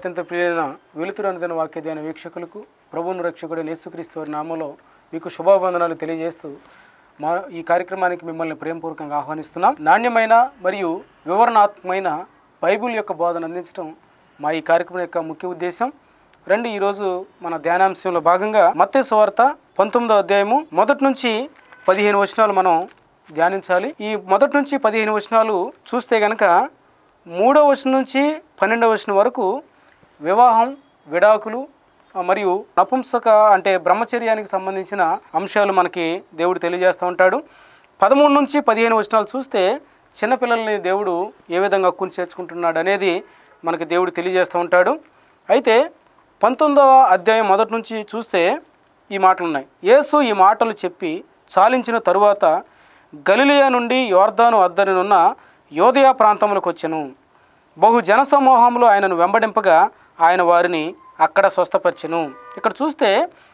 అత్యంత ప్రియులైన వెలుతురు అనుదిన వాక్య ధ్యాన వీక్షకులకు ప్రభువును రక్షకుడైన యేసుక్రీస్తు వారి నామంలో మీకు శుభాబంధనాలు తెలియజేస్తూ మా ఈ కార్యక్రమానికి మిమ్మల్ని ప్రేమపూర్వకంగా ఆహ్వానిస్తున్నాం నాణ్యమైన మరియు వివరణాత్మకమైన బైబిల్ యొక్క బోధన అందించడం మా ఈ కార్యక్రమం యొక్క ముఖ్య ఉద్దేశం రండి ఈరోజు మన ధ్యానాంశంలో భాగంగా మత్తే సువార్త పంతొమ్మిదో అధ్యాయము మొదటి నుంచి పదిహేను వచనాలు మనం ధ్యానించాలి ఈ మొదటి నుంచి పదిహేను వచనాలు చూస్తే గనక మూడో వచనం నుంచి పన్నెండవ వచనం వరకు వివాహం విడాకులు ఆ, మరియు నపుంసక అంటే బ్రహ్మచర్యానికి సంబంధించిన అంశాలు మనకి దేవుడు తెలియజేస్తూ ఉంటాడు పదమూడు నుంచి పదిహేను వచనాలు చూస్తే చిన్నపిల్లల్ని దేవుడు ఏ విధంగా హక్కును చేర్చుకుంటున్నాడు అనేది మనకి దేవుడు తెలియజేస్తూ ఉంటాడు అయితే పంతొమ్మిదవ అధ్యాయం మొదటి నుంచి చూస్తే ఈ మాటలు ఉన్నాయి యేసు ఈ మాటలు చెప్పి చాలించిన తరువాత గలిలియా నుండి యోర్దాను అద్దరినున్న యోదయ ప్రాంతములకు వచ్చెను బహు జనసమూహంలో ఆయనను వెంబడింపగా ఆయన వారిని అక్కడ స్వస్థపరిచెను ఇక్కడ చూస్తే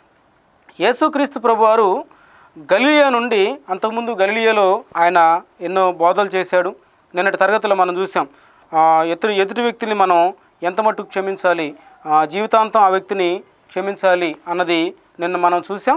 యేసుక్రీస్తు ప్రభువారు గలిలియా నుండి అంతకుముందు గలిలియాలో ఆయన ఎన్నో బోధలు చేశాడు నిన్నటి తరగతిలో మనం చూసాం ఆ, ఎదుటి ఎదుటి వ్యక్తిని మనం ఎంత మట్టుకు క్షమించాలి ఆ, జీవితాంతం ఆ వ్యక్తిని క్షమించాలి అన్నది నిన్న మనం చూసాం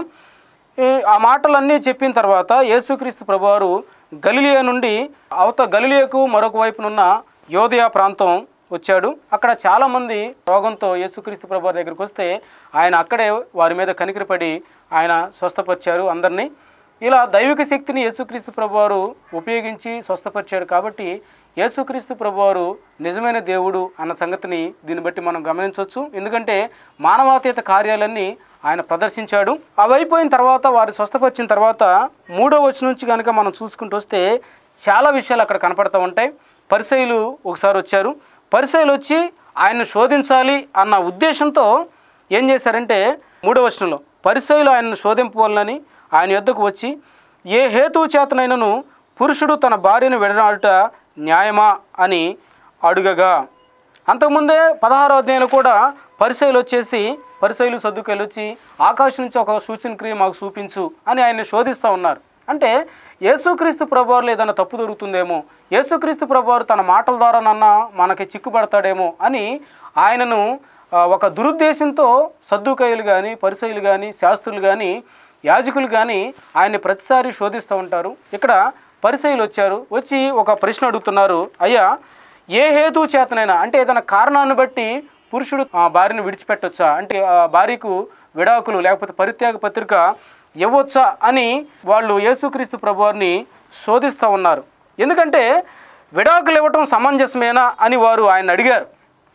ఈ ఆ మాటలన్నీ చెప్పిన తర్వాత యేసుక్రీస్తు ప్రభువారు గలిలియా నుండి అవత గలిలియకు మరొక వైపునున్న యోదయ ప్రాంతం వచ్చాడు అక్కడ చాలామంది రోగంతో యేసుక్రీస్తు ప్రభువారి దగ్గరికి వస్తే ఆయన అక్కడే వారి మీద కనికరపడి ఆయన స్వస్థపరిచారు అందరినీ ఇలా దైవిక శక్తిని యేసుక్రీస్తు ప్రభువారు ఉపయోగించి స్వస్థపరిచాడు కాబట్టి యేసుక్రీస్తు ప్రభువారు నిజమైన దేవుడు అన్న సంగతిని దీన్ని బట్టి మనం గమనించవచ్చు ఎందుకంటే మానవాతీత కార్యాలన్నీ ఆయన ప్రదర్శించాడు అవి అయిపోయిన తర్వాత వారు స్వస్థపరిచిన తర్వాత మూడో వచ్చి నుంచి కనుక మనం చూసుకుంటూ వస్తే చాలా విషయాలు అక్కడ కనపడతా ఉంటాయి పరిసయులు ఒకసారి వచ్చారు పరిసయులు వచ్చి ఆయన్ను శోధించాలి అన్న ఉద్దేశంతో ఏం చేశారంటే మూడో వచనంలో పరిసయులు ఆయనను శోధింపవాలని ఆయన యొద్దకు వచ్చి ఏ హేతువు చేతనైనను పురుషుడు తన భార్యను విడనాడుట న్యాయమా అని అడుగగా అంతకుముందే పదహారో అధ్యాయంలో కూడా పరిసయులు వచ్చేసి పరిసయులు సర్దుకెళ్ళి వచ్చి ఆకాశం నుంచి ఒక సూచన క్రియ మాకు చూపించు అని ఆయన్ని శోధిస్తూ ఉన్నారు అంటే యేసుక్రీస్తు ప్రభువారులో ఏదైనా తప్పు దొరుకుతుందేమో యేసుక్రీస్తు ప్రభువారు తన మాటల ద్వారానన్నా మనకి చిక్కుపడతాడేమో అని ఆయనను ఆ, ఒక దురుద్దేశంతో సద్దుకయ్యలు కానీ పరిసయులు కానీ శాస్త్రులు కానీ యాజకులు కానీ ఆయన్ని ప్రతిసారి శోధిస్తూ ఉంటారు ఇక్కడ పరిసయులు వచ్చారు వచ్చి ఒక ప్రశ్న అడుగుతున్నారు అయ్యా ఏ హేతు చేతనైనా అంటే ఏదైనా కారణాన్ని బట్టి పురుషుడు ఆ భార్యను విడిచిపెట్టొచ్చా అంటే ఆ భార్యకు విడాకులు లేకపోతే పరిత్యాగ పత్రిక ఇవ్వచ్చా అని వాళ్ళు యేసుక్రీస్తు ప్రభువారిని శోధిస్తూ ఉన్నారు ఎందుకంటే విడాకులు ఇవ్వటం సమంజసమేనా అని వారు ఆయన అడిగారు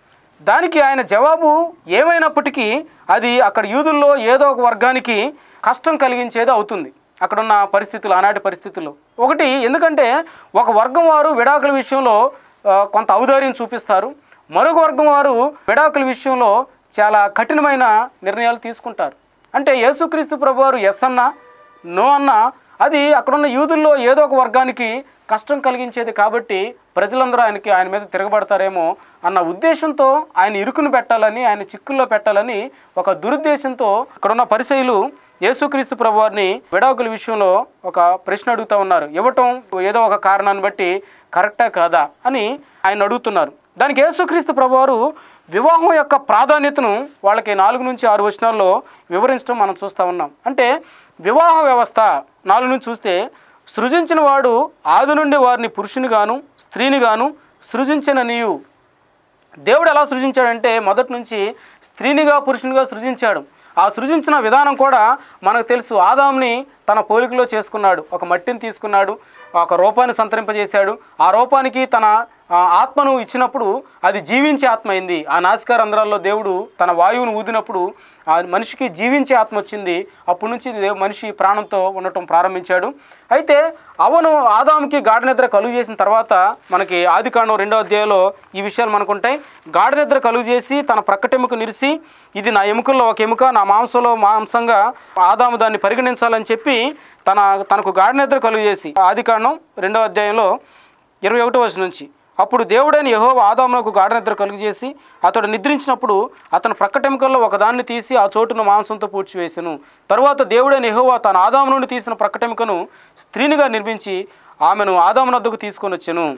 దానికి ఆయన జవాబు ఏమైనప్పటికీ అది అక్కడ యూదుల్లో ఏదో ఒక వర్గానికి కష్టం కలిగించేది అవుతుంది అక్కడున్న పరిస్థితులు ఆనాటి పరిస్థితుల్లో ఒకటి ఎందుకంటే ఒక వర్గం వారు విడాకుల విషయంలో ఆ, కొంత ఔదార్యం చూపిస్తారు మరొక వర్గం వారు విడాకుల విషయంలో చాలా కఠినమైన నిర్ణయాలు తీసుకుంటారు అంటే యేసుక్రీస్తు ప్రభు వారు ఎస్ అన్నా నో అన్నా అది అక్కడున్న యూదుల్లో ఏదో ఒక వర్గానికి కష్టం కలిగించేది కాబట్టి ప్రజలందరూ ఆయనకి ఆయన మీద తిరగబడతారేమో అన్న ఉద్దేశంతో ఆయన ఇరుకును పెట్టాలని ఆయన చిక్కుల్లో పెట్టాలని ఒక దురుద్దేశంతో అక్కడున్న పరిచయులు యేసుక్రీస్తు ప్రభువారిని విడాకుల విషయంలో ఒక ప్రశ్న అడుగుతా ఉన్నారు ఇవ్వటం ఏదో ఒక కారణాన్ని బట్టి కరెక్టా కాదా అని ఆయన అడుగుతున్నారు దానికి యేసుక్రీస్తు ప్రభువారు వివాహం యొక్క ప్రాధాన్యతను వాళ్ళకి నాలుగు నుంచి ఆరు వచనాల్లో వివరించడం మనం చూస్తూ ఉన్నాం అంటే వివాహ వ్యవస్థ నాలుగు నుంచి చూస్తే సృజించిన వాడు ఆది నుండి వారిని పురుషుని గాను స్త్రీని గాను సృజించిన నీయు దేవుడు ఎలా సృజించాడంటే మొదటి నుంచి స్త్రీనిగా పురుషునిగా సృజించాడు ఆ సృజించిన విధానం కూడా మనకు తెలుసు ఆదాంని తన పోలికలో చేసుకున్నాడు ఒక మట్టిని తీసుకున్నాడు ఒక రూపాన్ని సంతరింపజేశాడు ఆ రూపానికి తన ఆ, ఆత్మను ఇచ్చినప్పుడు అది జీవించే ఆత్మ అయింది ఆ నాసికా రంధ్రాల్లో దేవుడు తన వాయువును ఊదినప్పుడు ఆ మనిషికి జీవించే ఆత్మ వచ్చింది అప్పటి నుంచి దేవు మనిషి ప్రాణంతో ఉండటం ప్రారంభించాడు అయితే అవను ఆదాముకి గాఢ నిద్ర కలుగు చేసిన తర్వాత మనకి ఆదికాండం రెండో అధ్యాయంలో ఈ విషయాలు మనకుంటాయి గాఢ నిద్ర కలుగు చేసి తన ప్రక్కటెముక నిరిసి ఇది నా ఎముకల్లో ఒక ఎముక నా మాంసంలో మాంసంగా ఆదాము దాన్ని పరిగణించాలని చెప్పి తన తనకు గాఢ నిద్ర కలుగు చేసి ఆదికాండం రెండో అధ్యాయంలో ఇరవై ఒకటో వచ్చిన నుంచి అప్పుడు దేవుడైన యహో ఆదామునకు గాఢ నిద్ర కలుగజేసి అతడు నిద్రించినప్పుడు అతను ప్రక్కటెముకల్లో ఒకదాన్ని తీసి ఆ చోటును మాంసంతో పూడ్చివేసెను తరువాత దేవుడైన యెహోవా తన ఆదాము నుండి తీసిన ప్రక్కటెముకను స్త్రీనిగా నిర్మించి ఆమెను ఆదాము నద్దకు తీసుకొని వచ్చెను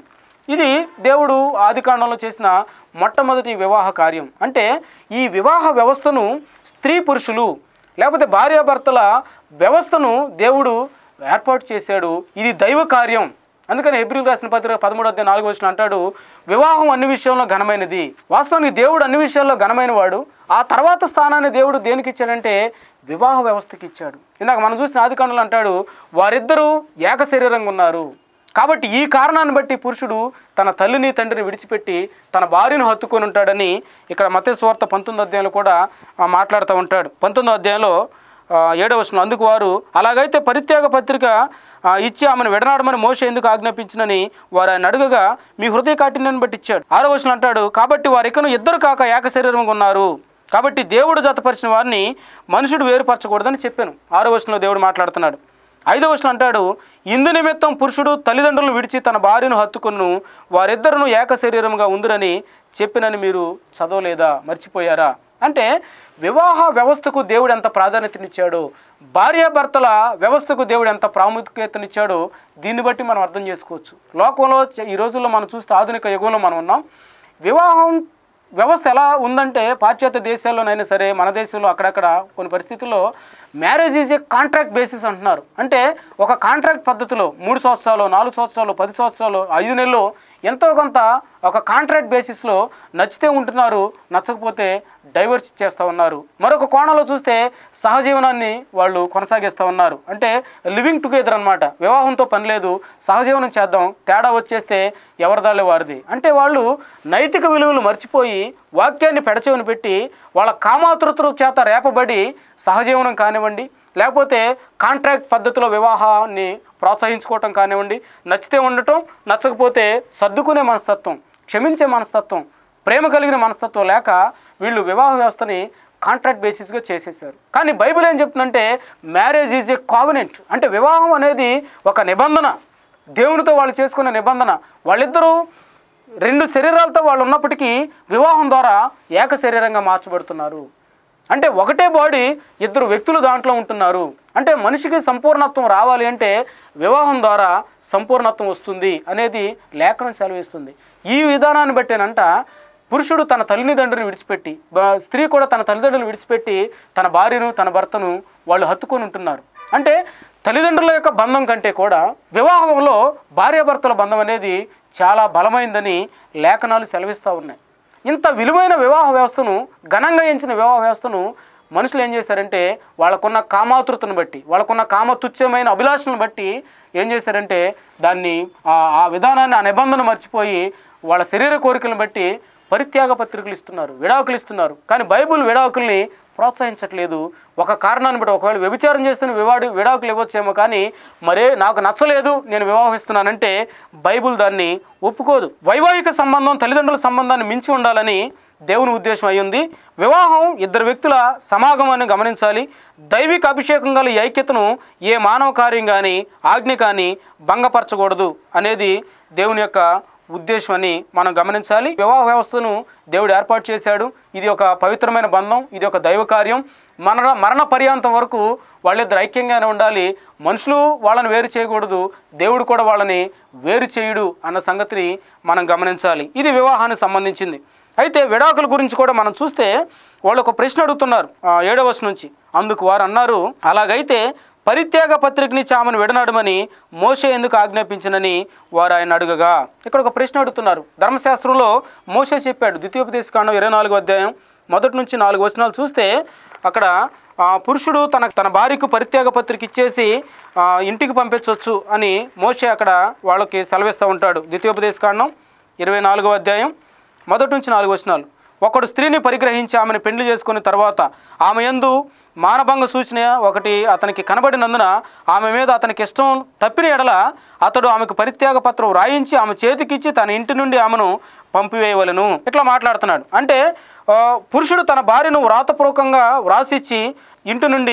ఇది దేవుడు ఆదికాండంలో చేసిన మొట్టమొదటి వివాహ కార్యం అంటే ఈ వివాహ వ్యవస్థను స్త్రీ పురుషులు లేకపోతే భార్యాభర్తల వ్యవస్థను దేవుడు ఏర్పాటు చేశాడు ఇది దైవ కార్యం అందుకని ఎబ్రిల్ రాసిన పత్రిక పదమూడు అధ్యాయం నాలుగు వచ్చిన అంటాడు వివాహం అన్ని విషయంలో ఘనమైనది వాస్తవానికి దేవుడు అన్ని విషయాల్లో ఘనమైన వాడు ఆ తర్వాత స్థానాన్ని దేవుడు దేనికి ఇచ్చాడంటే వివాహ వ్యవస్థకి ఇచ్చాడు ఇందాక మనం చూసిన ఆదికాండంలో అంటాడు వారిద్దరూ ఏక శరీరంగా ఉన్నారు కాబట్టి ఈ కారణాన్ని బట్టి పురుషుడు తన తల్లిని తండ్రిని విడిచిపెట్టి తన భార్యను హత్తుకొని ఉంటాడని ఇక్కడ మతేశ్వార్త పంతొమ్మిది అధ్యాయంలో కూడా ఆ, మాట్లాడుతూ ఉంటాడు పంతొమ్మిదో అధ్యాయంలో ఆ, ఏడవ వచనం అందుకు వారు అలాగైతే పరిత్యాగ పత్రిక ఆ, ఇచ్చి ఆమెను విడనాడమని మోస ఎందుకు ఆజ్ఞాపించినని వారు ఆయన అడుగగా మీ హృదయ కాఠిన్యాన్ని బట్టి ఇచ్చాడు ఆరో వచనం అంటాడు కాబట్టి వారికను ఇద్దరు కాక ఏక శరీరంగా ఉన్నారు కాబట్టి దేవుడు జతపరిచిన వారిని మనుషుడు వేరుపరచకూడదని చెప్పాను ఆరో వచనంలో దేవుడు మాట్లాడుతున్నాడు ఐదవ వచనం అంటాడు ఇందు నిమిత్తం పురుషుడు తల్లిదండ్రులను విడిచి తన భార్యను హత్తుకును వారిద్దరును ఏక శరీరంగా ఉందిరని చెప్పినని మీరు చదవలేదా మర్చిపోయారా అంటే వివాహ వ్యవస్థకు దేవుడు ఎంత ప్రాధాన్యతనిచ్చాడో భార్యాభర్తల వ్యవస్థకు దేవుడు ఎంత ప్రాముఖ్యతనిచ్చాడో దీన్ని బట్టి మనం అర్థం చేసుకోవచ్చు లోకంలో చ- ఈ రోజుల్లో మనం చూస్తే ఆధునిక యుగంలో మనం ఉన్నాం వివాహం వ్యవస్థ ఎలా ఉందంటే పాశ్చాత్య దేశాల్లోనైనా సరే మన దేశంలో అక్కడక్కడ కొన్ని పరిస్థితుల్లో marriage is a contract basis అంటున్నారు అంటే ఒక కాంట్రాక్ట్ పద్ధతిలో మూడు సంవత్సరాలు నాలుగు సంవత్సరాలు పది సంవత్సరాలు ఐదు నెలలు ఎంతో కొంత ఒక కాంట్రాక్ట్ బేసిస్లో నచ్చితే ఉంటున్నారు నచ్చకపోతే డైవర్స్ చేస్తూ ఉన్నారు మరొక కోణంలో చూస్తే సహజీవనాన్ని వాళ్ళు కొనసాగిస్తూ ఉన్నారు అంటే లివింగ్ టుగెదర్ అన్నమాట వివాహంతో పని లేదు సహజీవనం చేద్దాం తేడా వచ్చేస్తే ఎవరిదాళ్ళే వారిది అంటే వాళ్ళు నైతిక విలువలు మర్చిపోయి వాక్యాన్ని పెడచెవిని పెట్టి వాళ్ళ కామాతృతుల చేత రేపబడి సహజీవనం కానివ్వండి లేకపోతే కాంట్రాక్ట్ పద్ధతిలో వివాహాన్ని ప్రోత్సహించుకోవటం కానివ్వండి నచ్చితే ఉండటం నచ్చకపోతే సర్దుకునే మనస్తత్వం క్షమించే మనస్తత్వం ప్రేమ కలిగిన మనస్తత్వం లేక వీళ్ళు వివాహ వ్యవస్థని కాంట్రాక్ట్ బేసిస్గా చేసేసారు కానీ బైబిల్ ఏం చెప్తుందంటే మ్యారేజ్ ఈజ్ ఏ కావినెంట్ అంటే వివాహం అనేది ఒక నిబంధన దేవునితో వాళ్ళు చేసుకునే నిబంధన వాళ్ళిద్దరూ రెండు శరీరాలతో వాళ్ళు ఉన్నప్పటికీ వివాహం ద్వారా ఏక శరీరంగా మార్చబడుతున్నారు అంటే ఒకటే బాడీ ఇద్దరు వ్యక్తులు దాంట్లో ఉంటున్నారు అంటే మనిషికి సంపూర్ణత్వం రావాలి అంటే వివాహం ద్వారా సంపూర్ణత్వం వస్తుంది అనేది లేఖనం సెలవిస్తుంది ఈ విధానాన్ని బట్టేనంట పురుషుడు తన తల్లిదండ్రులను విడిచిపెట్టి బ- స్త్రీ కూడా తన తల్లిదండ్రులను విడిచిపెట్టి తన భార్యను తన భర్తను వాళ్ళు హత్తుకొని ఉంటున్నారు అంటే తల్లిదండ్రుల యొక్క బంధం కంటే కూడా వివాహంలో భార్యాభర్తల బంధం అనేది చాలా బలమైందని లేఖనాలు సెలవిస్తూ ఉన్నాయి ఇంత విలువైన వివాహ వ్యవస్థను ఘనంగా ఎంచిన వివాహ వ్యవస్థను మనుషులు ఏం చేశారంటే వాళ్ళకున్న కామాతృతను బట్టి వాళ్ళకున్న కామతుచ్చమైన అభిలాషలను బట్టి ఏం చేశారంటే దాన్ని ఆ- ఆ విధానాన్ని ఆ నిబంధన మర్చిపోయి వాళ్ళ శరీర కోరికలను బట్టి పరిత్యాగ పత్రికలు ఇస్తున్నారు విడాకులు ఇస్తున్నారు కానీ బైబుల్ విడాకుల్ని ప్రోత్సహించట్లేదు ఒక కారణాన్ని బట్టి ఒకవేళ వ్యభిచారం చేస్తున్న వివాడు విడాకులు ఇవ్వచ్చేమో కానీ మరే నాకు నచ్చలేదు నేను వివాహిస్తున్నానంటే బైబుల్ దాన్ని ఒప్పుకోదు వైవాహిక సంబంధం తల్లిదండ్రుల సంబంధాన్ని మించి ఉండాలని దేవుని ఉద్దేశం అయ్యింది వివాహం ఇద్దరు వ్యక్తుల సమాగమాన్ని గమనించాలి దైవిక అభిషేకం గల ఈ ఐక్యతను ఏ మానవ కార్యం కానీ ఆజ్ఞ కానీ భంగపరచకూడదు అనేది దేవుని యొక్క ఉద్దేశం అని మనం గమనించాలి వివాహ వ్యవస్థను దేవుడు ఏర్పాటు చేశాడు ఇది ఒక పవిత్రమైన బంధం ఇది ఒక దైవ కార్యం మరణ మరణ పర్యాంతం వరకు వాళ్ళిద్దరు ఐక్యంగానే ఉండాలి మనుషులు వాళ్ళని వేరు చేయకూడదు దేవుడు కూడా వాళ్ళని వేరు చేయుడు అన్న సంగతిని మనం గమనించాలి ఇది వివాహానికి సంబంధించింది అయితే విడాకుల గురించి కూడా మనం చూస్తే వాళ్ళు ఒక ప్రశ్న అడుగుతున్నారు ఆ, ఏడవ వచనం నుంచి అందుకు వారు అన్నారు అలాగైతే పరిత్యాగ పత్రికనిచ్చి ఆమెను విడనాడమని మోషే ఎందుకు ఆజ్ఞాపించినని వారు ఆయన అడుగగా ఇక్కడ ఒక ప్రశ్న అడుగుతున్నారు ధర్మశాస్త్రంలో మోషే చెప్పాడు ద్వితీయోపదేశకాండం ఇరవై నాలుగు అధ్యాయం మొదటి నుంచి నాలుగు వచనాలు చూస్తే అక్కడ ఆ, పురుషుడు తన తన భార్యకు పరిత్యాగ పత్రిక ఇచ్చేసి ఆ, ఇంటికి పంపించవచ్చు అని మోషే అక్కడ వాళ్ళకి సెలవిస్తూ ఉంటాడు ద్వితీయోపదేశకాండం ఇరవై నాలుగో అధ్యాయం మొదటి నుంచి నాలుగు వచనాలు ఒకడు స్త్రీని పరిగ్రహించి ఆమెను పెళ్లి చేసుకున్న తర్వాత ఆమె యందు మానభంగ సూచన ఒకటి అతనికి కనబడినందున ఆమె మీద అతనికి ఇష్టం తప్పిన ఎడల అతడు ఆమెకు పరిత్యాగ పత్రం రాయించి ఆమె చేతికిచ్చి తన ఇంటి నుండి ఆమెను పంపివేయవలను ఇట్లా మాట్లాడుతున్నాడు అంటే ఆ, పురుషుడు తన భార్యను వ్రాతపూర్వకంగా వ్రాసిచ్చి ఇంటి నుండి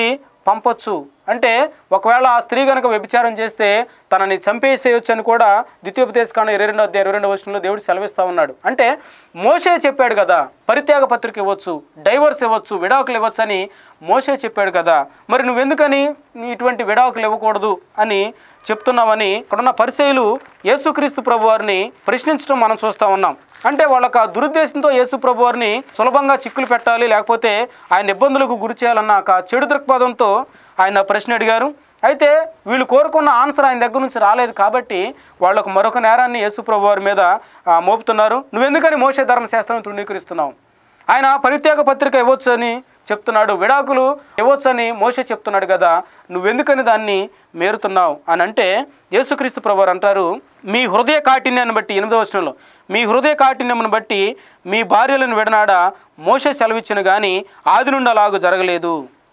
పంపొచ్చు అంటే ఒకవేళ ఆ స్త్రీ కనుక వ్యభిచారం చేస్తే తనని చంపేసేయొచ్చు అని కూడా ద్వితీయోపదేశకాండ ఇరవై రెండో అధ్యాయ ఇరవై రెండో వర్షంలో దేవుడు సెలవిస్తా ఉన్నాడు అంటే మోషే చెప్పాడు కదా పరిత్యాగ పత్రిక ఇవ్వచ్చు డైవర్స్ ఇవ్వచ్చు విడాకులు ఇవ్వచ్చు అని మోషే చెప్పాడు కదా మరి నువ్వెందుకని ఇటువంటి విడాకులు ఇవ్వకూడదు అని చెప్తున్నామని ఇక్కడున్న పరిచయులు యేసుక్రీస్తు ప్రభు వారిని ప్రశ్నించడం మనం చూస్తూ ఉన్నాం అంటే వాళ్ళకి ఆ దురుద్దేశంతో యేసు ప్రభు వారిని సులభంగా చిక్కులు పెట్టాలి లేకపోతే ఆయన ఇబ్బందులకు గురి చేయాలన్న ఒక చెడు దృక్పథంతో ఆయన ప్రశ్న అడిగారు అయితే వీళ్ళు కోరుకున్న ఆన్సర్ ఆయన దగ్గర నుంచి రాలేదు కాబట్టి వాళ్ళకు మరొక నేరాన్ని యేసు ప్రభు వారి మీద ఆ, మోపుతున్నారు నువ్వెందుకని మోసే ధర్మశాస్త్రం తృణీకరిస్తున్నావు ఆయన పరిత్యాగ పత్రిక ఇవ్వచ్చు అని చెప్తున్నాడు విడాకులు ఇవ్వచ్చు అని మోసే చెప్తున్నాడు కదా నువ్వెందుకని దాన్ని మేరుతున్నావు అని అంటే యేసుక్రీస్తు ప్రభువారు అంటారు మీ హృదయ కాఠిన్యాన్ని బట్టి ఎనిమిదో వచనంలో మీ హృదయ కాఠిన్యమును బట్టి మీ భార్యలను విడనాడ మోసే సెలవిచ్చిన కానీ ఆది నుండి అలాగూ జరగలేదు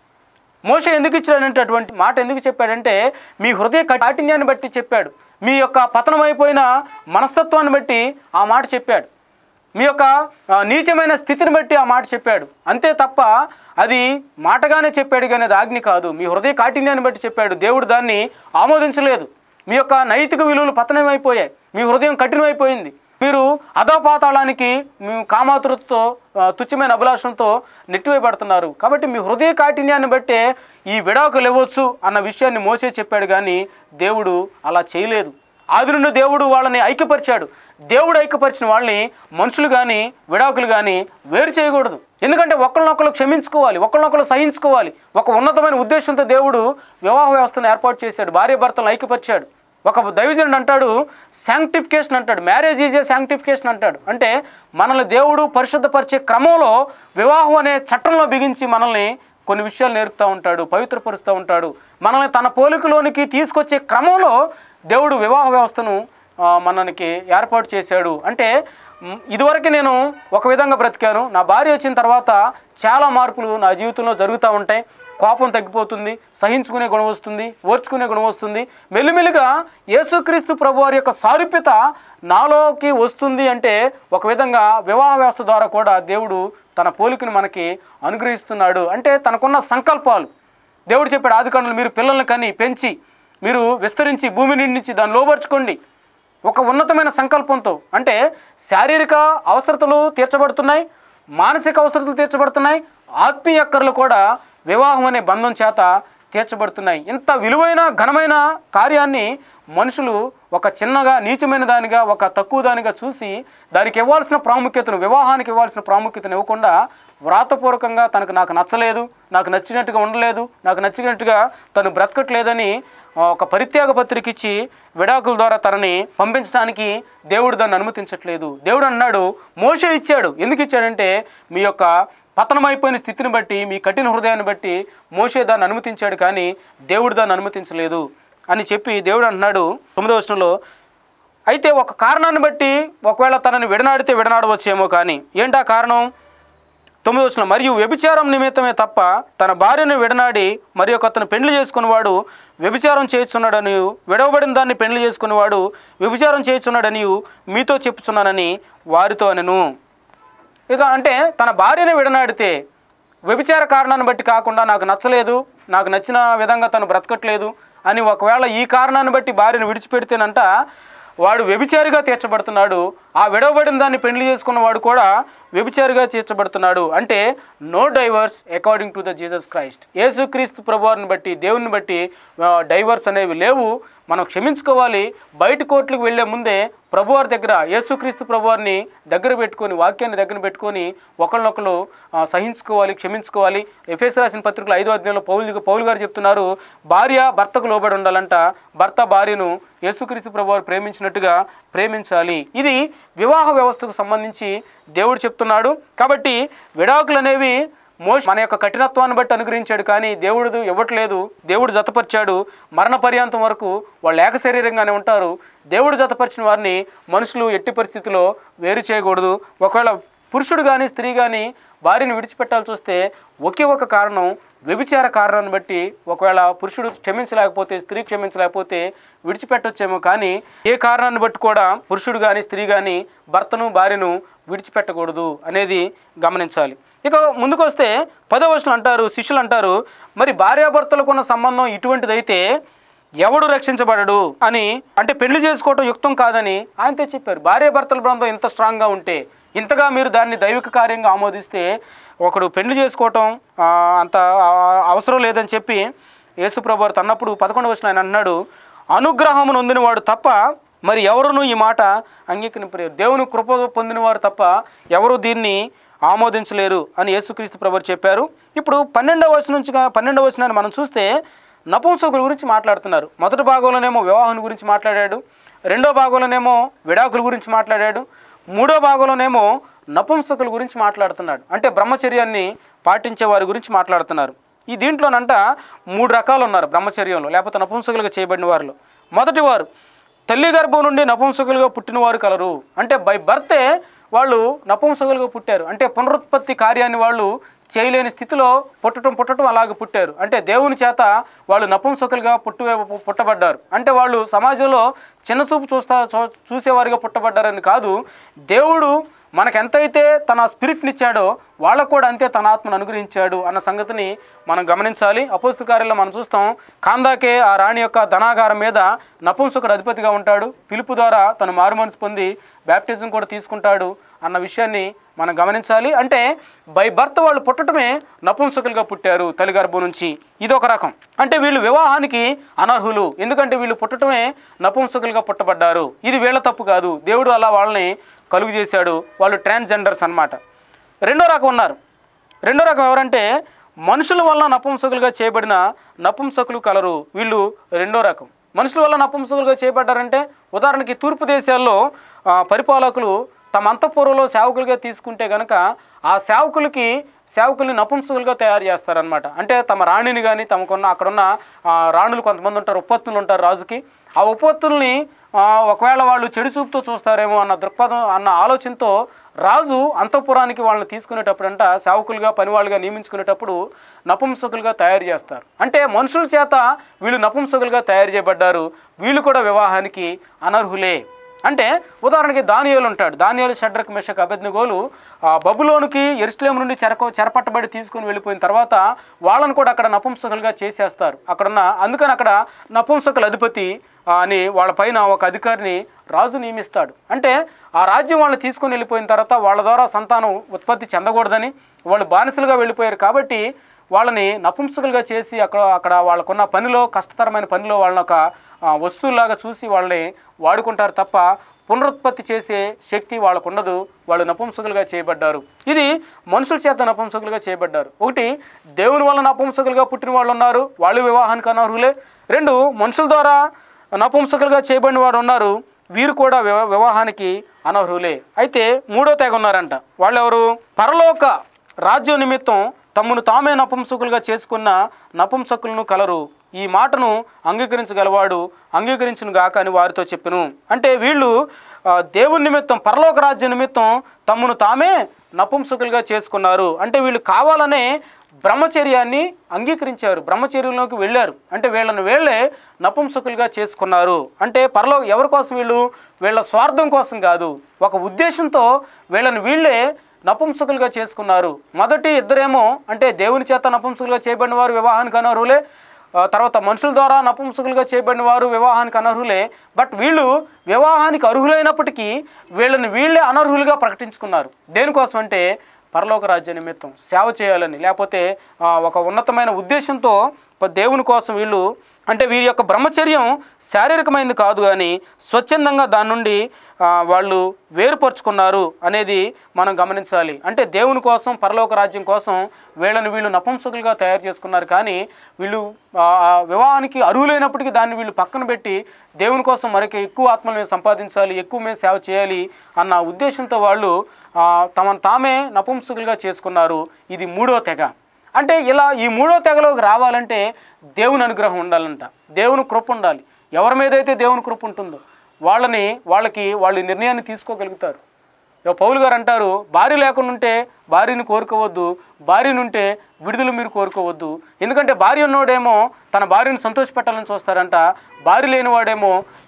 మోస ఎందుకు ఇచ్చాడంటే అటువంటి మాట ఎందుకు చెప్పాడంటే మీ హృదయ కాఠిన్యాన్ని బట్టి చెప్పాడు మీ యొక్క పతనమైపోయిన మనస్తత్వాన్ని బట్టి ఆ మాట చెప్పాడు మీ యొక్క ఆ, నీచమైన స్థితిని బట్టి ఆ మాట చెప్పాడు అంతే తప్ప అది మాటగానే చెప్పాడు కానీ అది ఆజ్ఞ కాదు మీ హృదయ కాఠిన్యాన్ని బట్టి చెప్పాడు దేవుడు దాన్ని ఆమోదించలేదు మీ యొక్క నైతిక విలువలు పతనమైపోయాయి మీ హృదయం కఠినమైపోయింది మీరు అధోపాతాళానికి మీ కామాతురతతో ఆ, తుచ్చమైన అభిలాషంతో నెట్టివేయబడుతున్నారు కాబట్టి మీ హృదయ కాఠిన్యాన్ని బట్టే ఈ విడాకులు ఇవ్వచ్చు అన్న విషయాన్ని మోసే చెప్పాడు కానీ దేవుడు అలా చేయలేదు ఆది నుండి దేవుడు వాళ్ళని ఐక్యపరిచాడు దేవుడు ఐక్యపరిచిన వాళ్ళని మనుషులు కానీ విడాకులు కానీ వేరు చేయకూడదు ఎందుకంటే ఒకరినొకరు క్షమించుకోవాలి ఒకరినొకరు సహించుకోవాలి ఒక ఉన్నతమైన ఉద్దేశంతో దేవుడు వివాహ వ్యవస్థను ఏర్పాటు చేశాడు భార్య భర్తలను ఐక్యపరిచాడు ఒక దైవజనుడు అంటాడు శాంక్టిఫికేషన్ అంటాడు మ్యారేజ్ ఈజ్ ఏ శాంక్టిఫికేషన్ అంటాడు అంటే మనల్ని దేవుడు పరిశుద్ధపరిచే క్రమంలో వివాహం అనే చట్టంలో బిగించి మనల్ని కొన్ని విషయాలు నేర్పుతూ ఉంటాడు పవిత్రపరుస్తూ ఉంటాడు మనల్ని తన పోలికలోనికి తీసుకొచ్చే క్రమంలో దేవుడు వివాహ వ్యవస్థను ఆ, మనకి ఏర్పాటు చేశాడు అంటే మ్, ఇదివరకు నేను ఒక విధంగా బ్రతికాను నా భార్య వచ్చిన తర్వాత చాలా మార్పులు నా జీవితంలో జరుగుతూ ఉంటాయి కోపం తగ్గిపోతుంది సహించుకునే గుణం వస్తుంది ఓర్చుకునే గుణం వస్తుంది మెల్లిమెల్లిగా యేసుక్రీస్తు ప్రభు వారి యొక్క సారూప్యత నాలోకి వస్తుంది అంటే ఒక విధంగా వివాహ వ్యవస్థ ద్వారా కూడా దేవుడు తన పోలికను మనకి అనుగ్రహిస్తున్నాడు అంటే తనకున్న సంకల్పాలు దేవుడు చెప్పాడు ఆదికాండంలో మీరు పిల్లల్ని కని పెంచి మీరు విస్తరించి భూమి నిండించి దాన్ని లోబర్చుకోండి ఒక ఉన్నతమైన సంకల్పంతో అంటే శారీరక అవసరతలు తీర్చబడుతున్నాయి మానసిక అవసరతలు తీర్చబడుతున్నాయి ఆత్మీయ అక్కర్లు కూడా వివాహం అనే బంధం చేత తీర్చబడుతున్నాయి ఇంత విలువైన ఘనమైన కార్యాన్ని మనుషులు ఒక చిన్నగా నీచమైన దానిగా ఒక తక్కువ దానిగా చూసి దానికి ఇవ్వాల్సిన ప్రాముఖ్యతను వివాహానికి ఇవ్వాల్సిన ప్రాముఖ్యతను ఇవ్వకుండా వ్రాతపూర్వకంగా తనకు నాకు నచ్చలేదు నాకు నచ్చినట్టుగా ఉండలేదు నాకు నచ్చినట్టుగా తను బ్రతకట్లేదని ఆ, ఒక పరిత్యాగ పత్రిక ఇచ్చి విడాకుల ద్వారా తనని పంపించడానికి దేవుడు దాన్ని అనుమతించట్లేదు దేవుడు అన్నాడు మోసే ఇచ్చాడు ఎందుకు ఇచ్చాడంటే మీ యొక్క పతనమైపోయిన స్థితిని బట్టి మీ కఠిన హృదయాన్ని బట్టి మోసే దాన్ని అనుమతించాడు కానీ దేవుడు దాన్ని అనుమతించలేదు అని చెప్పి దేవుడు అంటున్నాడు తొమ్మిదవ వచనంలో అయితే ఒక కారణాన్ని బట్టి ఒకవేళ తనని విడనాడితే విడనాడవచ్చేమో కానీ ఏంటా కారణం తొమ్మిది వచ్చిన మరియు వ్యభిచారం నిమిత్తమే తప్ప తన భార్యను విడనాడి మరి ఒక అతను పెళ్లి చేసుకున్నవాడు వ్యభిచారం చేస్తున్నాడని విడవబడిన దాన్ని పెళ్లి చేసుకునేవాడు వ్యభిచారం చేస్తున్నాడని మీతో చెప్పుచున్నానని వారితో అనెను ఇక అంటే తన భార్యను విడనాడితే వ్యభిచార కారణాన్ని బట్టి కాకుండా నాకు నచ్చలేదు నాకు నచ్చిన విధంగా తను బ్రతకట్లేదు అని ఒకవేళ ఈ కారణాన్ని బట్టి భార్యను విడిచిపెడితేనంట వాడు వ్యభిచారిగా తీర్చబడుతున్నాడు ఆ విడవబడిన దాన్ని పెళ్లి చేసుకున్నవాడు కూడా వ్యభిచారిగా తీర్చబడుతున్నాడు అంటే no divorce according to the Jesus Christ యేసుక్రీస్తు ప్రభువారిని బట్టి దేవుని బట్టి ఆ, డైవర్స్ అనేవి లేవు మనం క్షమించుకోవాలి బయట కోర్టులకు వెళ్ళే ముందే ప్రభువారి దగ్గర యేసుక్రీస్తు ప్రభువారిని దగ్గర పెట్టుకొని వాక్యాన్ని దగ్గర పెట్టుకొని ఒకళ్ళనొకళ్ళు ఆ, సహించుకోవాలి క్షమించుకోవాలి ఎఫ్ఎస్ రాసిన పత్రికలు ఐదో అధ్యాయంలో పౌలు పౌలు గారు చెప్తున్నారు భార్య భర్తకు లోబడి ఉండాలంట భర్త భార్యను యేసుక్రీస్తు ప్రభువారు ప్రేమించినట్టుగా ప్రేమించాలి ఇది వివాహ వ్యవస్థకు సంబంధించి దేవుడు చెప్తున్నాడు కాబట్టి విడాకులు అనేవి మోష మన యొక్క కఠినత్వాన్ని బట్టి అనుగ్రహించాడు కానీ దేవుడు ఇవ్వట్లేదు దేవుడు జతపరిచాడు మరణ పర్యాంతం వరకు వాళ్ళు ఏక శరీరంగానే ఉంటారు దేవుడు జతపరిచిన వారిని మనుషులు ఎట్టి పరిస్థితిలో వేరు చేయకూడదు ఒకవేళ పురుషుడు కానీ స్త్రీ కానీ భార్యను విడిచిపెట్టాల్సి వస్తే ఒకే ఒక కారణం వ్యభిచార కారణాన్ని బట్టి ఒకవేళ పురుషుడు క్షమించలేకపోతే స్త్రీ క్షమించలేకపోతే విడిచిపెట్టొచ్చేమో కానీ ఏ కారణాన్ని బట్టి కూడా పురుషుడు కానీ స్త్రీ కానీ భర్తను భార్యను విడిచిపెట్టకూడదు అనేది గమనించాలి ఇక ముందుకు వస్తే పదో వచనం అంటారు శిష్యులు అంటారు మరి భార్యాభర్తలకు ఉన్న సంబంధం ఇటువంటిదైతే ఎవడు రక్షించబడడు అని అంటే పెళ్లి చేసుకోవటం యుక్తం కాదని ఆయనతో చెప్పారు భార్యాభర్తల బృందం ఇంత స్ట్రాంగ్గా ఉంటే ఇంతగా మీరు దాన్ని దైవిక కార్యంగా ఆమోదిస్తే ఒకడు పెళ్లి చేసుకోవటం ఆ, అంత ఆ, అవసరం లేదని చెప్పి యేసుప్రభు వారు తన్నప్పుడు పదకొండు వచ్చిన ఆయన అన్నాడు అనుగ్రహం నొందినవాడు తప్ప మరి ఎవరును ఈ మాట అంగీకరింపలేరు దేవుని కృప పొందినవారు తప్ప ఎవరు దీన్ని ఆమోదించలేరు అని యేసుక్రీస్తు ప్రభు వారు చెప్పారు ఇప్పుడు పన్నెండవ వచనం నుంచి గా- పన్నెండవ వచనాన్ని మనం చూస్తే నపుంసకుల గురించి మాట్లాడుతున్నారు మొదటి భాగంలోనేమో వివాహం గురించి మాట్లాడాడు రెండో భాగంలోనేమో విడాకుల గురించి మాట్లాడాడు మూడో భాగంలోనేమో నపుంసకుల గురించి మాట్లాడుతున్నాడు అంటే బ్రహ్మచర్యాన్ని పాటించే వారి గురించి మాట్లాడుతున్నారు ఈ దీంట్లోనంట మూడు రకాలు ఉన్నారు బ్రహ్మచర్యంలో లేకపోతే నపుంసకులుగా చేయబడిన వారిలో మొదటి వారు తల్లి గర్భం నుండి నపుంసకులుగా పుట్టిన వారు కలరు అంటే బై బర్తే వాళ్ళు నపుంసకులుగా పుట్టారు అంటే పునరుత్పత్తి కార్యాన్ని వాళ్ళు చేయలేని స్థితిలో పుట్టడం పుట్టడం అలాగే పుట్టారు అంటే దేవుని చేత వాళ్ళు నపుంసకులుగా పుట్టు పుట్టబడ్డారు అంటే వాళ్ళు సమాజంలో చిన్నచూపు చూస్తా చూ- చూసేవారిగా పుట్టబడ్డారని కాదు దేవుడు మనకెంతైతే తన స్పిరిట్ని ఇచ్చాడో వాళ్ళకు కూడా అంతే తన ఆత్మను అనుగ్రహించాడు అన్న సంగతిని మనం గమనించాలి అపోస్తల కార్యంలో మనం చూస్తాం కాందాకే ఆ రాణి యొక్క ధనాగారం మీద నపుంసకుడు అధిపతిగా ఉంటాడు పిలుపు ద్వారా తను మారుమనసు పొంది బ్యాప్టిజం కూడా తీసుకుంటాడు అన్న విషయాన్ని మనం గమనించాలి అంటే బై బర్త్ వాళ్ళు పుట్టడమే నపుంసకులుగా పుట్టారు తల్లి గర్భం నుంచి ఇదొక రకం అంటే వీళ్ళు వివాహానికి అనర్హులు ఎందుకంటే వీళ్ళు పుట్టడమే నపుంసకులుగా పుట్టబడ్డారు ఇది వీళ్ళ తప్పు కాదు దేవుడు అలా వాళ్ళని కలుగు చేశాడు వాళ్ళు ట్రాన్స్జెండర్స్ అన్నమాట రెండో రకం ఉన్నారు రెండో రకం ఎవరంటే మనుషుల వల్ల నపుంసకులుగా చేయబడిన నపుంసకులు కలరు వీళ్ళు రెండో రకం మనుషుల వల్ల నపుంసకులుగా చేయబడ్డారంటే ఉదాహరణకి తూర్పు దేశాల్లో ఆ, పరిపాలకులు తమ అంతఃపురంలో సేవకులుగా తీసుకుంటే గనక ఆ సేవకులకి సేవకుల్ని నపుంసకులుగా తయారు చేస్తారనమాట అంటే తమ రాణిని కానీ తమకున్న అక్కడున్న ఆ, రాణులు కొంతమంది ఉంటారు ఉపత్తులు ఉంటారు రాజుకి ఆ ఉపత్తుల్ని ఆ, ఒకవేళ వాళ్ళు చెడు చూపుతో చూస్తారేమో అన్న దృక్పథం అన్న ఆలోచనతో రాజు అంతఃపురానికి వాళ్ళని తీసుకునేటప్పుడంట సేవకులుగా పనివాళ్ళుగా నియమించుకునేటప్పుడు నపుంసకులుగా తయారు చేస్తారు అంటే మనుషుల చేత వీళ్ళు నపుంసకులుగా తయారు చేయబడ్డారు వీళ్ళు కూడా వివాహానికి అనర్హులే అంటే ఉదాహరణకి దానియాలు ఉంటాడు దానియాలు షడ్రక్ మెషక్ అభెజ్ఞగోలు ఆ బబులోనికి ఎరుస్లేం నుండి చెరక చెరపట్టబడి తీసుకుని వెళ్ళిపోయిన తర్వాత వాళ్ళని కూడా అక్కడ నపుంసకులుగా చేసేస్తారు అక్కడున్న అందుకని అక్కడ నపుంసకుల అధిపతి ఆ, అని వాళ్ళ పైన ఒక అధికారిని రాజు నియమిస్తాడు అంటే ఆ రాజ్యం వాళ్ళని తీసుకుని వెళ్ళిపోయిన తర్వాత వాళ్ళ ద్వారా సంతానం ఉత్పత్తి చెందకూడదని వాళ్ళు బానిసలుగా వెళ్ళిపోయారు కాబట్టి వాళ్ళని నపుంసకులుగా చేసి అక్కడ అక్కడ వాళ్ళకున్న పనిలో కష్టతరమైన పనిలో వాళ్ళని ఒక ఆ, వస్తువులాగా చూసి వాళ్ళని వాడుకుంటారు తప్ప పునరుత్పత్తి చేసే శక్తి వాళ్ళకు ఉండదు వాళ్ళు నపుంసకులుగా చేయబడ్డారు ఇది మనుషుల చేత నపుంసకులుగా చేయబడ్డారు ఒకటి దేవుని వల్ల నపుంసకులుగా పుట్టిన వాళ్ళు ఉన్నారు వాళ్ళు వివాహానికి అనర్హులే రెండు మనుషుల ద్వారా నపుంసకులుగా చేయబడిన వారు ఉన్నారు వీరు కూడా వివా- వివాహానికి అనర్హులే అయితే మూడో తెగ ఉన్నారంట వాళ్ళెవరు పరలోక రాజ్యం నిమిత్తం తమ్మును తామే నపుంసకులుగా చేసుకున్న నపుంసకులను కలరు ఈ మాటను అంగీకరించగలవాడు అంగీకరించును గాక అని వారితో చెప్పెను అంటే వీళ్ళు ఆ, దేవుని నిమిత్తం పరలోక రాజ్యం నిమిత్తం తమ్మును తామే నపుంసకులుగా చేసుకున్నారు అంటే వీళ్ళు కావాలనే బ్రహ్మచర్యాన్ని అంగీకరించారు బ్రహ్మచర్యంలోకి వెళ్ళారు అంటే వీళ్ళని వీళ్ళే నపుంసకులుగా చేసుకున్నారు అంటే పరలో ఎవరి కోసం వీళ్ళు వీళ్ళ స్వార్థం కోసం కాదు ఒక ఉద్దేశంతో వీళ్ళని వీళ్ళే నపుంసకులుగా చేసుకున్నారు మొదటి ఇద్దరేమో అంటే దేవుని చేత నపుంసకులుగా చేయబడిన వారు వివాహానికి అనర్హులే ఆ, తర్వాత మనుషుల ద్వారా నపుంసకులుగా చేయబడిన వారు వివాహానికి అనర్హులే బట్ వీళ్ళు వివాహానికి అర్హులైనప్పటికీ వీళ్ళని వీళ్ళే అనర్హులుగా ప్రకటించుకున్నారు దేనికోసం అంటే పరలోక రాజ్య నిమిత్తం సేవ చేయాలని లేకపోతే ఆ, ఒక ఉన్నతమైన ఉద్దేశంతో ప- దేవుని కోసం వీళ్ళు అంటే వీరి యొక్క బ్రహ్మచర్యం శారీరకమైనది కాదు కానీ స్వచ్ఛందంగా దాని నుండి ఆ, వాళ్ళు వేరుపరుచుకున్నారు అనేది మనం గమనించాలి అంటే దేవుని కోసం పరలోక రాజ్యం కోసం వీళ్ళని వీళ్ళు నపుంసకులుగా తయారు చేసుకున్నారు కానీ వీళ్ళు ఆ, ఆ వివాహానికి అర్హులైనప్పటికీ దాన్ని వీళ్ళు పక్కన పెట్టి దేవుని కోసం మరొక ఎక్కువ ఆత్మలు మేము సంపాదించాలి ఎక్కువ మేము సేవ చేయాలి అన్న ఉద్దేశంతో వాళ్ళు ఆ, తమను తామే నపుంసకులుగా చేసుకున్నారు ఇది మూడో తెగ అంటే ఇలా ఈ మూడో తెగలోకి రావాలంటే దేవుని అనుగ్రహం ఉండాలంట దేవుని కృప ఉండాలి ఎవరి మీద అయితే దేవుని కృప ఉంటుందో వాళ్ళని వాళ్ళకి వాళ్ళు ఈ నిర్ణయాన్ని తీసుకోగలుగుతారు ఇక పౌలు గారు అంటారు భార్య లేకుండా ఉంటే భార్యని కోరుకోవద్దు భార్యను ఉంటే విడుదల మీరు కోరుకోవద్దు ఎందుకంటే భార్య ఉన్నోడేమో తన భార్యను సంతోషపెట్టాలని చూస్తారంట భార్య లేనివాడేమో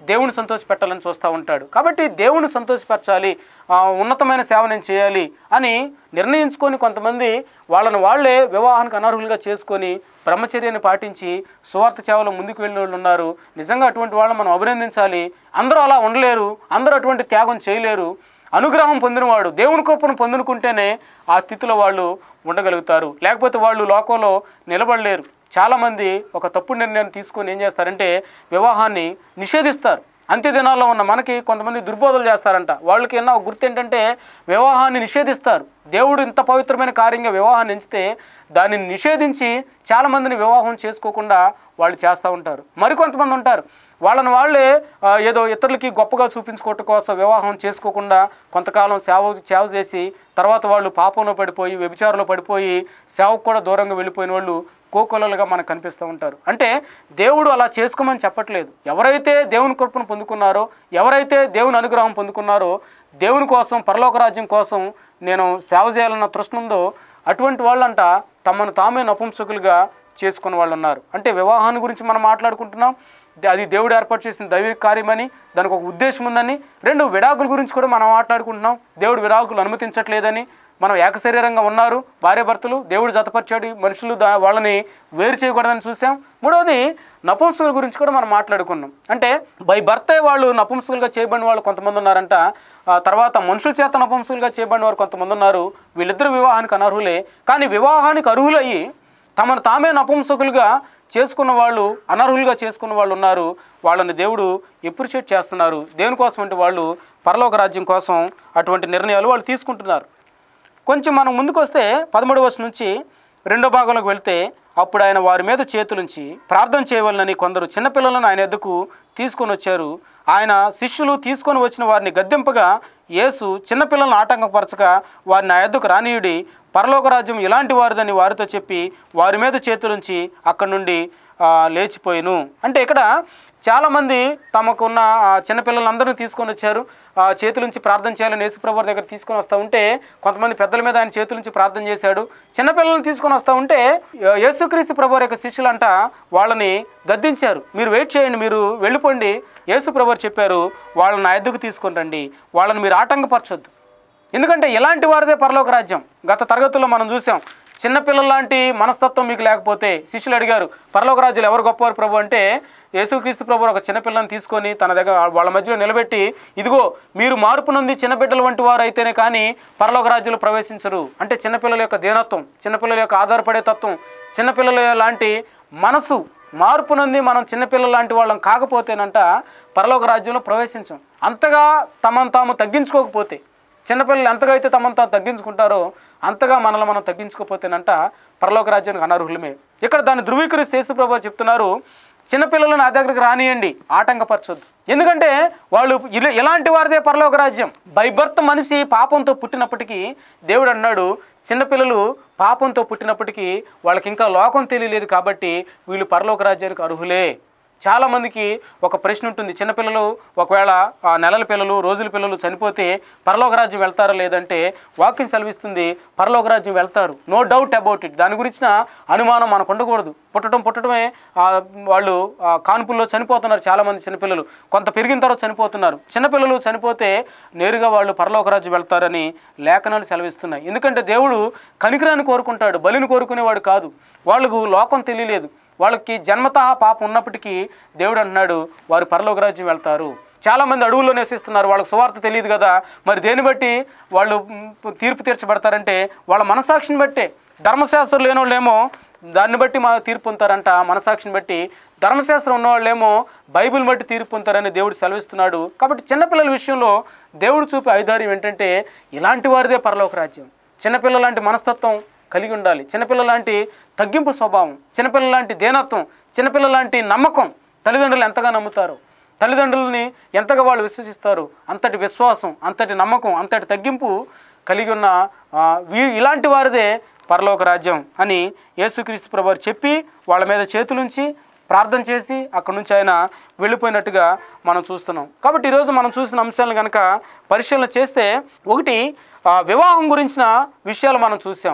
దేవుని సంతోషపెట్టాలని చూస్తూ ఉంటాడు కాబట్టి దేవుని సంతోషపరచాలి ఆ, ఉన్నతమైన సేవ నేను చేయాలి అని నిర్ణయించుకొని కొంతమంది వాళ్ళని వాళ్ళే వివాహానికి అనర్హులుగా చేసుకొని బ్రహ్మచర్యాన్ని పాటించి సువార్త సేవలో ముందుకు వెళ్ళిన వాళ్ళు ఉన్నారు నిజంగా అటువంటి వాళ్ళని మనం అభినందించాలి అందరూ అలా ఉండలేరు అందరూ అటువంటి త్యాగం చేయలేరు అనుగ్రహం పొందినవాడు దేవుని కృపను పొందుకుంటేనే ఆ స్థితిలో వాళ్ళు ఉండగలుగుతారు లేకపోతే వాళ్ళు లోకంలో నిలబడలేరు చాలామంది ఒక తప్పుడు నిర్ణయాన్ని తీసుకొని ఏం చేస్తారంటే వివాహాన్ని నిషేధిస్తారు అంత్య దినాల్లో ఉన్న మనకి కొంతమంది దుర్బోధలు చేస్తారంట వాళ్ళకి ఎన్నో గుర్తు ఏంటంటే వివాహాన్ని నిషేధిస్తారు దేవుడు ఇంత పవిత్రమైన కార్యంగా వివాహాన్ని ఎంచితే దానిని నిషేధించి చాలామందిని వివాహం చేసుకోకుండా వాళ్ళు చేస్తూ ఉంటారు మరికొంతమంది ఉంటారు వాళ్ళని వాళ్ళే ఆ, ఏదో ఇతరులకి గొప్పగా చూపించుకోవటం కోసం వివాహం చేసుకోకుండా కొంతకాలం సేవ సేవ చేసి తర్వాత వాళ్ళు పాపంలో పడిపోయి వ్యభిచారంలో పడిపోయి సేవకు కూడా దూరంగా వెళ్ళిపోయిన వాళ్ళు కోకొలలుగా మనకు కనిపిస్తూ ఉంటారు అంటే దేవుడు అలా చేసుకోమని చెప్పట్లేదు ఎవరైతే దేవుని కృపను పొందుకున్నారో ఎవరైతే దేవుని అనుగ్రహం పొందుకున్నారో దేవుని కోసం పరలోక రాజ్యం కోసం నేను సేవ చేయాలన్న తృష్ణ ఉందో అటువంటి వాళ్ళంట తమను తామే నపుంసకులుగా చేసుకున్న వాళ్ళు ఉన్నారు అంటే వివాహాన్ని గురించి మనం మాట్లాడుకుంటున్నాం ద- అది దేవుడు ఏర్పాటు చేసిన దైవిక కార్యమని దానికి ఒక ఉద్దేశం ఉందని రెండు విడాకుల గురించి కూడా మనం మాట్లాడుకుంటున్నాం దేవుడు విడాకులు అనుమతించట్లేదని మనం ఏకశరీరంగా ఉన్నారు భార్యాభర్తలు దేవుడు జతపరిచాడు మనుషులు దా వాళ్ళని వేరు చేయకూడదని చూసాం మూడవది నపుంసకుల గురించి కూడా మనం మాట్లాడుకున్నాం అంటే బై భర్తే వాళ్ళు నపుంసకులుగా చేయబడిన వాళ్ళు కొంతమంది ఉన్నారంట ఆ తర్వాత మనుషుల చేత నపుంసకులుగా చేయబడిన వారు కొంతమంది ఉన్నారు వీళ్ళిద్దరు వివాహానికి అనర్హులే కానీ వివాహానికి అర్హులయ్యి తమను తామే నపుంసకులుగా చేసుకున్న వాళ్ళు అనర్హులుగా చేసుకున్న వాళ్ళు ఉన్నారు వాళ్ళని దేవుడు ఎప్రిషియేట్ చేస్తున్నారు దేనికోసం అంటే వాళ్ళు పరలోక రాజ్యం కోసం అటువంటి నిర్ణయాలు వాళ్ళు తీసుకుంటున్నారు కొంచెం మనం ముందుకు వస్తే పదమూడు వర్షం నుంచి రెండో భాగంలోకి వెళ్తే అప్పుడు ఆయన వారి మీద చేతులుంచి ప్రార్థన చేయవలనని కొందరు చిన్నపిల్లలను ఆయన ఎద్దుకు తీసుకొని వచ్చారు ఆయన శిష్యులు తీసుకొని వచ్చిన వారిని గద్దెంపగా యేసు చిన్నపిల్లలను ఆటంకపరచగా వారిని ఆ ఎద్దుకు రానీయుడి పరలోక రాజ్యం ఇలాంటి వారిదని వారితో చెప్పి వారి మీద చేతులుంచి అక్కడి నుండి ఆ, లేచిపోయిను అంటే ఇక్కడ చాలామంది తమకున్న ఆ చిన్నపిల్లలందరినీ తీసుకొని వచ్చారు ఆ చేతులుంచి ప్రార్థన చేయాలని యేసుప్రభు వారి దగ్గర తీసుకొని వస్తూ ఉంటే కొంతమంది పెద్దల మీద ఆయన చేతులుంచి ప్రార్థన చేశాడు చిన్నపిల్లల్ని తీసుకొని వస్తూ ఉంటే ఆ, యేసుక్రీస్తు ప్రభు వారి యొక్క శిష్యులంట వాళ్ళని గద్దించారు మీరు వెయిట్ చేయండి మీరు వెళ్ళిపోండి యేసు ప్రభు వారు చెప్పారు వాళ్ళని నా ఎద్దుకు తీసుకొని రండి వాళ్ళని మీరు ఆటంకపరచొద్దు ఎందుకంటే ఇలాంటి వారిదే పరలోక రాజ్యం గత తరగతుల్లో మనం చూసాం చిన్నపిల్లల లాంటి మనస్తత్వం మీకు లేకపోతే శిష్యులు అడిగారు పరలోక రాజ్యాలు ఎవరు గొప్పవారు ప్రభు అంటే యేసుక్రీస్తు ప్రభు ఒక చిన్నపిల్లని తీసుకొని తన దగ్గర వాళ్ళ మధ్యలో నిలబెట్టి ఇదిగో మీరు మార్పు నొంది చిన్నబిడ్డల వంటి వారు అయితేనే కానీ పరలోక రాజ్యంలో ప్రవేశించరు అంటే చిన్నపిల్లల యొక్క దీనత్వం చిన్నపిల్లల యొక్క ఆధారపడే తత్వం చిన్నపిల్లల లాంటి మనసు మార్పు నొంది మనం చిన్నపిల్లల లాంటి వాళ్ళం కాకపోతేనంట పరలోక రాజ్యంలో ప్రవేశించం అంతగా తమను తాము తగ్గించుకోకపోతే చిన్నపిల్లలు ఎంతగా అయితే తమను తాము తగ్గించుకుంటారో అంతగా మనల్ని మనం తగ్గించుకోపోతేనంట పరలోక రాజ్యానికి అనర్హులమే ఇక్కడ దాన్ని ధృవీకరిస్తే యేసుప్రభు చెప్తున్నారు చిన్నపిల్లలు నా దగ్గరికి రానియండి ఆటంకపరచొద్దు ఎందుకంటే వాళ్ళు ఇలా ఎలాంటి వారిదే పరలోక రాజ్యం బై బర్త్ మనిషి పాపంతో పుట్టినప్పటికీ దేవుడు అన్నాడు చిన్నపిల్లలు పాపంతో పుట్టినప్పటికీ వాళ్ళకి ఇంకా లోకం తెలియలేదు కాబట్టి వీళ్ళు పరలోక రాజ్యానికి అర్హులే చాలామందికి ఒక ప్రశ్న ఉంటుంది చిన్నపిల్లలు ఒకవేళ ఆ నెలల పిల్లలు రోజుల పిల్లలు చనిపోతే పరలోక రాజ్యం వెళ్తారా లేదంటే వాక్యం సెలవిస్తుంది పరలోక రాజ్యం వెళ్తారు నో డౌట్ అబౌట్ ఇట్ దాని గురించిన అనుమానం మనకు ఉండకూడదు పుట్టడం పుట్టడమే ఆ, వాళ్ళు ఆ, కాన్పుల్లో చనిపోతున్నారు చాలామంది చిన్నపిల్లలు కొంత పెరిగిన తర్వాత చనిపోతున్నారు చిన్నపిల్లలు చనిపోతే నేరుగా వాళ్ళు పరలోక రాజ్యం వెళ్తారని లేఖనాలు సెలవిస్తున్నాయి ఎందుకంటే దేవుడు కనికరాన్ని కోరుకుంటాడు బలిని కోరుకునేవాడు కాదు వాళ్ళకు లోకం తెలియలేదు వాళ్ళకి జన్మతః పాపం ఉన్నప్పటికీ దేవుడు అంటున్నాడు వారు పరలోక రాజ్యం వెళ్తారు చాలామంది అడవుల్లో నివసిస్తున్నారు వాళ్ళకి సువార్త తెలియదు కదా మరి దేన్ని బట్టి వాళ్ళు మ్, తీర్పు తీర్చబడతారంటే వాళ్ళ మనసాక్షిని బట్టే ధర్మశాస్త్రం లేని వాళ్ళేమో దాన్ని బట్టి మా తీర్పు పొందుతారంట మనసాక్షిని బట్టి ధర్మశాస్త్రం ఉన్నవాళ్ళేమో బైబిల్ బట్టి తీర్పు పొందుతారని దేవుడు సెలవిస్తున్నాడు కాబట్టి చిన్నపిల్లల విషయంలో దేవుడు చూపే ఐదార్యం ఏంటంటే ఇలాంటి వారిదే పరలోక రాజ్యం చిన్నపిల్లల లాంటి మనస్తత్వం కలిగి ఉండాలి చిన్నపిల్లల లాంటి తగ్గింపు స్వభావం చిన్నపిల్లల లాంటి దేనత్వం చిన్నపిల్లల లాంటి నమ్మకం తల్లిదండ్రులు ఎంతగా నమ్ముతారు తల్లిదండ్రులని ఎంతగా వాళ్ళు విశ్వసిస్తారు అంతటి విశ్వాసం అంతటి నమ్మకం అంతటి తగ్గింపు కలిగి ఉన్న ఆ, వీ ఇలాంటి వారిదే పరలోక రాజ్యం అని యేసుక్రీస్తు ప్రభు వారు చెప్పి వాళ్ళ మీద చేతులుంచి ప్రార్థన చేసి అక్కడి నుంచి ఆయన వెళ్ళిపోయినట్టుగా మనం చూస్తున్నాం కాబట్టి ఈరోజు మనం చూసిన అంశాలను కనుక పరిశీలన చేస్తే ఒకటి ఆ, వివాహం గురించిన విషయాలు మనం చూసాం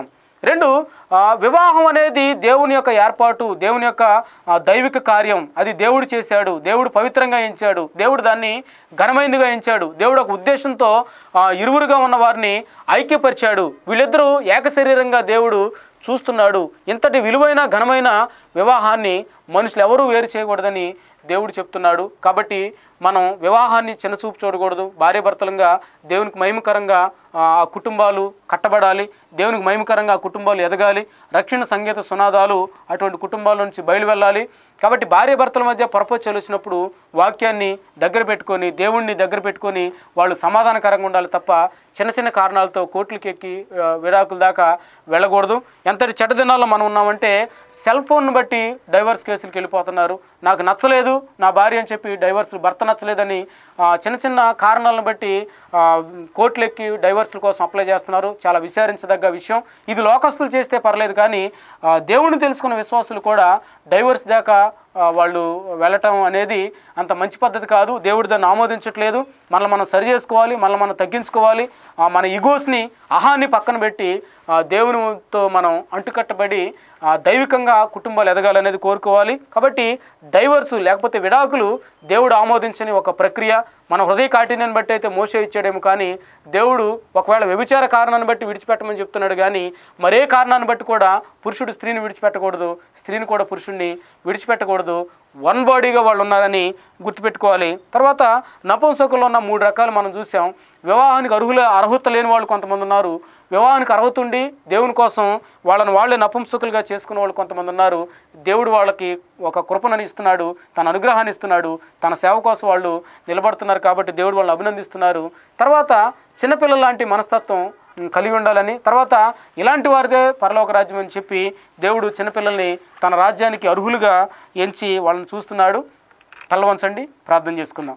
రెండు ఆ, వివాహం అనేది దేవుని యొక్క ఏర్పాటు దేవుని యొక్క ఆ, దైవిక కార్యం అది దేవుడు చేశాడు దేవుడు పవిత్రంగా ఎంచాడు దేవుడు దాన్ని ఘనమైనదిగా ఎంచాడు దేవుడు ఒక ఉద్దేశంతో ఆ, ఇరువురుగా ఉన్న వారిని ఐక్యపరిచాడు వీళ్ళిద్దరూ ఏకశరీరంగా దేవుడు చూస్తున్నాడు ఇంతటి విలువైన ఘనమైన వివాహాన్ని మనుషులు ఎవరూ వేరు చేయకూడదని దేవుడు చెప్తున్నాడు కాబట్టి మనం వివాహాన్ని చిన్నచూపు చూడకూడదు భార్యాభర్తలంగా దేవునికి మహిమకరంగా ఆ ఆ కుటుంబాలు కట్టబడాలి దేవునికి మహిమకరంగా ఆ కుటుంబాలు ఎదగాలి రక్షణ సంగీత సునాదాలు అటువంటి కుటుంబాల నుంచి బయలు వెళ్ళాలి కాబట్టి భార్యాభర్తల మధ్య పొరపచ్చాలు వచ్చినప్పుడు వాక్యాన్ని దగ్గర పెట్టుకొని దేవుణ్ణి దగ్గర పెట్టుకొని వాళ్ళు సమాధానకరంగా ఉండాలి తప్ప చిన్న చిన్న కారణాలతో కోర్టులకి ఎక్కి ఆ, విడాకుల దాకా వెళ్ళకూడదు ఎంతటి చెడ్డ దినాల్లో మనం ఉన్నామంటే సెల్ ఫోన్ను బట్టి డైవర్స్ కేసులకు వెళ్ళిపోతున్నారు నాకు నచ్చలేదు నా భార్య అని చెప్పి డైవర్స్ భర్త నచ్చలేదని ఆ, చిన్న చిన్న కారణాలను బట్టి ఆ, కోర్టులు ఎక్కి డైవర్స్ల కోసం అప్లై చేస్తున్నారు చాలా విచారించదగ్గ విషయం ఇది లోకస్తులు చేస్తే పర్లేదు కానీ ఆ, దేవుని తెలుసుకున్న విశ్వాసులు కూడా డైవర్స్ దాకా ఆ, వాళ్ళు వెళ్ళటం అనేది అంత మంచి పద్ధతి కాదు దేవుడు దాన్ని ఆమోదించట్లేదు మనల్ని మనం సరి చేసుకోవాలి మనల్ని మనం తగ్గించుకోవాలి ఆ, మన ఇగోస్ని అహాన్ని పక్కన పెట్టి ఆ, దేవునితో మనం అంటుకట్టబడి ఆ, దైవికంగా కుటుంబాలు ఎదగాలనేది కోరుకోవాలి కాబట్టి డైవర్స్ లేకపోతే విడాకులు దేవుడు ఆమోదించని ఒక ప్రక్రియ మన హృదయ కాఠిన్యాన్ని బట్టి అయితే మోసే ఇచ్చాడేమో కానీ దేవుడు ఒకవేళ వ్యభిచార కారణాన్ని బట్టి విడిచిపెట్టమని చెప్తున్నాడు కానీ మరే కారణాన్ని బట్టి కూడా పురుషుడు స్త్రీని విడిచిపెట్టకూడదు స్త్రీని కూడా పురుషుడిని విడిచిపెట్టకూడదు వన్ బాడీగా వాళ్ళు ఉన్నారని గుర్తుపెట్టుకోవాలి తర్వాత నపుంసకుల్లో ఉన్న మూడు రకాలు మనం చూసాం వివాహానికి అర్హుల అర్హత లేని వాళ్ళు కొంతమంది ఉన్నారు వివాహానికి అర్హత ఉండి దేవుని కోసం వాళ్ళని వాళ్ళే నపుంసకులుగా చేసుకునే వాళ్ళు కొంతమంది ఉన్నారు దేవుడు వాళ్ళకి ఒక కృపణని ఇస్తున్నాడు తన అనుగ్రహాన్ని ఇస్తున్నాడు తన సేవ కోసం వాళ్ళు నిలబడుతున్నారు కాబట్టి దేవుడు వాళ్ళని అభినందిస్తున్నారు తర్వాత చిన్నపిల్లల లాంటి మనస్తత్వం ఉమ్, కలిగి ఉండాలని తర్వాత ఇలాంటి వారిదే పరలోక రాజ్యం అని చెప్పి దేవుడు చిన్నపిల్లల్ని తన రాజ్యానికి అర్హులుగా ఎంచి వాళ్ళని చూస్తున్నాడు తల వంచండి ప్రార్థన చేసుకుందాం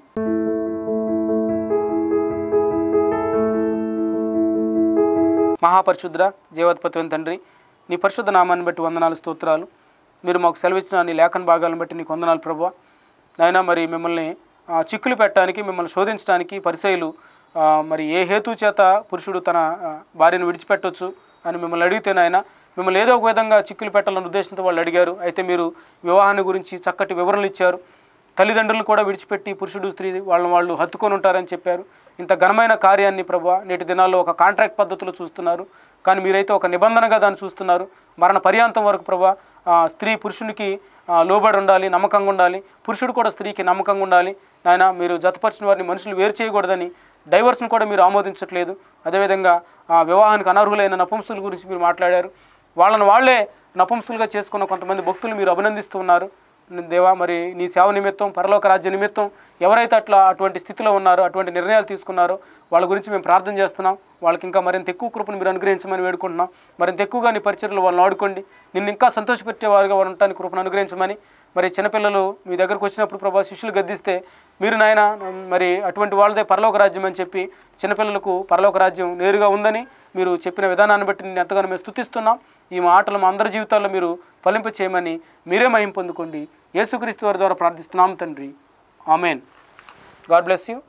మహాపరిశుద్ర జీవోత్పత్తి తండ్రి నీ పరిశుద్ధ నామాన్ని బట్టి వందనాలు స్తోత్రాలు మీరు మాకు సెలవిచ్చిన నీ లేఖన భాగాలను బట్టి నీకు వందనాలు ప్రభు నాయన మరి మిమ్మల్ని ఆ, చిక్కులు పెట్టడానికి మిమ్మల్ని శోధించడానికి పరిచయులు ఆ, మరి ఏ హేతు చేత పురుషుడు తన ఆ, భార్యను విడిచిపెట్టొచ్చు అని మిమ్మల్ని అడిగితే నాయన మిమ్మల్ని ఏదో ఒక విధంగా చిక్కులు పెట్టాలన్న ఉద్దేశంతో వాళ్ళు అడిగారు అయితే మీరు వివాహాన్ని గురించి చక్కటి వివరణలు ఇచ్చారు తల్లిదండ్రులు కూడా విడిచిపెట్టి పురుషుడు స్త్రీ వాళ్ళని వాళ్ళు హత్తుకొని ఉంటారని చెప్పారు ఇంత ఘనమైన కార్యాన్ని ప్రభు నేటి దినాల్లో ఒక కాంట్రాక్ట్ పద్ధతిలో చూస్తున్నారు కానీ మీరైతే ఒక నిబంధనగా దాన్ని చూస్తున్నారు మరణ పర్యాంతం వరకు ప్రభా ఆ, స్త్రీ పురుషునికి ఆ, లోబడి ఉండాలి నమ్మకంగా ఉండాలి పురుషుడు కూడా స్త్రీకి నమ్మకంగా ఉండాలి నాయన మీరు జతపరిచిన వారిని మనుషులు వేరు చేయకూడదని డైవర్స్ని కూడా మీరు ఆమోదించట్లేదు అదేవిధంగా ఆ, వివాహానికి అనర్హులైన నపుంసుల గురించి మీరు మాట్లాడారు వాళ్ళని వాళ్ళే నపుంసులుగా చేసుకున్న కొంతమంది భక్తులు మీరు అభినందిస్తూ ఉన్నారు దేవా మరి నీ సేవ నిమిత్తం పరలోక రాజ్య నిమిత్తం ఎవరైతే అట్లా అటువంటి స్థితిలో ఉన్నారో అటువంటి నిర్ణయాలు తీసుకున్నారో వాళ్ళ గురించి మేము ప్రార్థన చేస్తున్నాం వాళ్ళకి ఇంకా మరింత ఎక్కువ కృపను మీరు అనుగ్రహించమని వేడుకుంటున్నాం మరింత ఎక్కువగా నీ పరిచర్లు వాళ్ళని ఆడుకోండి నిన్ను ఇంకా సంతోషపెట్టేవారుగా వారు ఉండటానికి కృపను అనుగ్రహించమని మరి చిన్నపిల్లలు మీ దగ్గరకు వచ్చినప్పుడు ప్రభా శిష్యులు గద్దిస్తే మీరు నాయన మరి అటువంటి వాళ్ళదే పరలోక రాజ్యం అని చెప్పి చిన్నపిల్లలకు పరలోక రాజ్యం నేరుగా ఉందని మీరు చెప్పిన విధానాన్ని బట్టి నేను ఎంతగానో మేము స్తుతిస్తున్నాం ఈ మాటలు మా అందరి జీవితాల్లో మీరు ఫలింప చేయమని మీరే మహిం పొందుకోండి యేసుక్రీస్తు వారి ద్వారా ప్రార్థిస్తున్నాం తండ్రి ఆమెన్ గాడ్ బ్లెస్ యూ